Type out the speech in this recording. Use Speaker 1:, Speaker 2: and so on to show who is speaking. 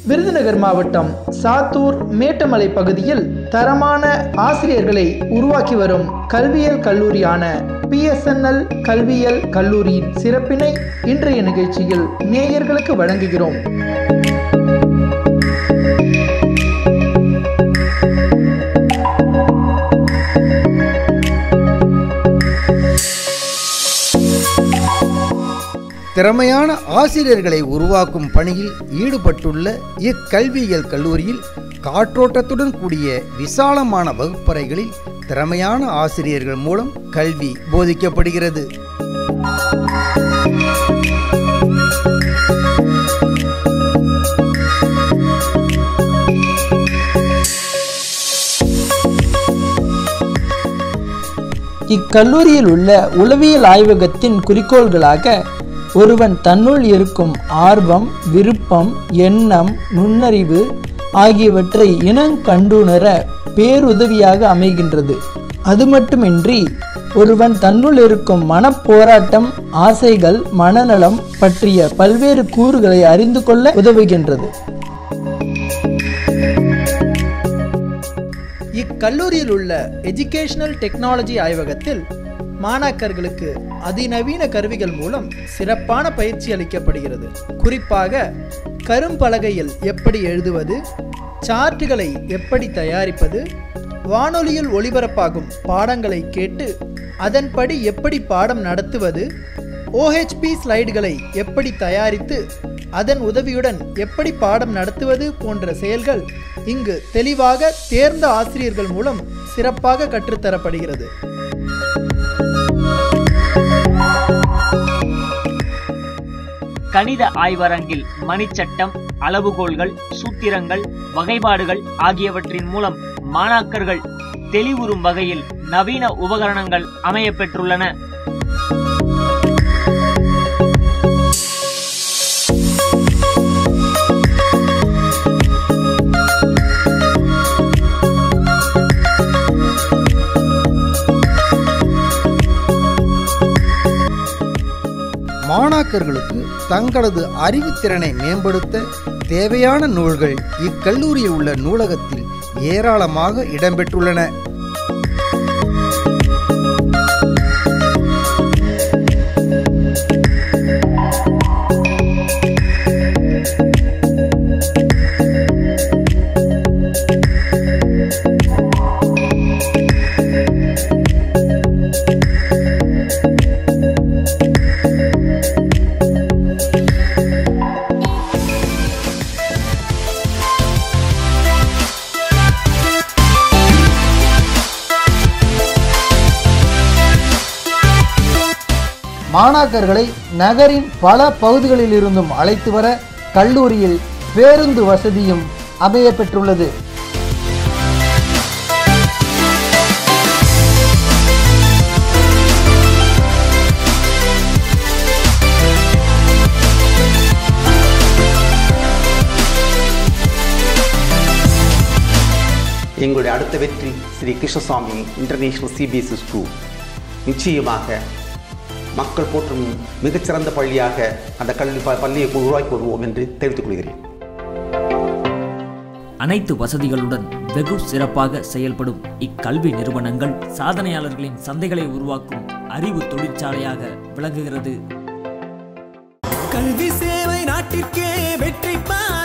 Speaker 1: விருதுநகர் மாவட்டம் சாத்தூர் மேட்டமலை பகுதியில் தரமான ஆசிரியர்களை உருவாக்கி வரும் கல்வியியல் கல்லூரியான பிஎஸ்என்எல் கல்வியியல் கல்லூரியின் சிறப்பினை இன்றைய நிகழ்ச்சியில் நேயர்களுக்கு வழங்குகிறோம்
Speaker 2: திறமையான ஆசிரியர்களை உருவாக்கும் பணியில் ஈடுபட்டுள்ள இக்கல்வியியல் கல்லூரியில் காற்றோட்டத்துடன் கூடிய விசாலமான வகுப்பறைகளில் திறமையான ஆசிரியர்கள் மூலம் கல்வி போதிக்கப்படுகிறது
Speaker 1: இக்கல்லூரியில் உள்ள உளவியல் ஆய்வகத்தின் குறிக்கோள்களாக ஒருவன் தன்னுள் இருக்கும் ஆர்வம் விருப்பம் எண்ணம் நுண்ணறிவு ஆகியவற்றை இனங்கண்டுணர பேருதவியாக அமைகின்றது அது மட்டுமின்றி ஒருவன் தன்னுள் இருக்கும் மனப்போராட்டம் ஆசைகள் மனநலம் பற்றிய பல்வேறு கூறுகளை அறிந்து கொள்ள உதவுகின்றது இக்கல்லூரியில் உள்ள எஜுகேஷனல் டெக்னாலஜி ஆய்வகத்தில் மாணாக்கர்களுக்கு அதிநவீன கருவிகள் மூலம் சிறப்பான பயிற்சி அளிக்கப்படுகிறது குறிப்பாக கரும்பலகையில் எப்படி எழுதுவது சார்ட்டுகளை எப்படி தயாரிப்பது வானொலியில் ஒளிபரப்பாகும் பாடங்களை கேட்டு அதன்படி எப்படி பாடம் நடத்துவது ஓஹெச்பி ஸ்லைடுகளை எப்படி தயாரித்து அதன் உதவியுடன் எப்படி பாடம் நடத்துவது போன்ற செயல்கள் இங்கு தெளிவாக தேர்ந்த ஆசிரியர்கள் மூலம் சிறப்பாக கற்றுத்தரப்படுகிறது
Speaker 3: கணித ஆய்வரங்கில் மணிச்சட்டம் அளவுகோல்கள் சூத்திரங்கள் வகைப்பாடுகள் ஆகியவற்றின் மூலம் மாணாக்கர்கள் தெளிவுறும் வகையில் நவீன உபகரணங்கள் அமையப்பெற்றுள்ளன
Speaker 2: மாணாக்கர்களுக்கு தங்களது அறிவுத்திறனை மேம்படுத்த தேவையான நூல்கள் இக்கல்லூரியில் உள்ள நூலகத்தில் ஏராளமாக இடம்பெற்றுள்ளன மாணாக்கர்களை நகரின் பல பகுதிகளில் இருந்தும் அழைத்து வர கல்லூரியில் பேருந்து வசதியும் அமைய பெற்றுள்ளது
Speaker 4: எங்களுடைய அடுத்த வெற்றி Shri Krishnaswamy international CBSE school நிச்சயமாக மக்கள் போற்றும் மிகச்சிறந்த பள்ளியாக அந்த கல்வி ப- பள்ளியை உருவாக்கி வருவோம் என்று தெரிவித்துக் கொள்கிறேன்
Speaker 5: அனைத்து வசதிகளுடன் வெகு சிறப்பாக செயல்படும் இக்கல்வி நிறுவனங்கள் சாதனையாளர்களின் சந்தைகளை உருவாக்கும் அறிவு தொழிற்சாலையாக விளங்குகிறது
Speaker 6: கல்வி சேவை நாட்டிற்கே வெற்றி பாதை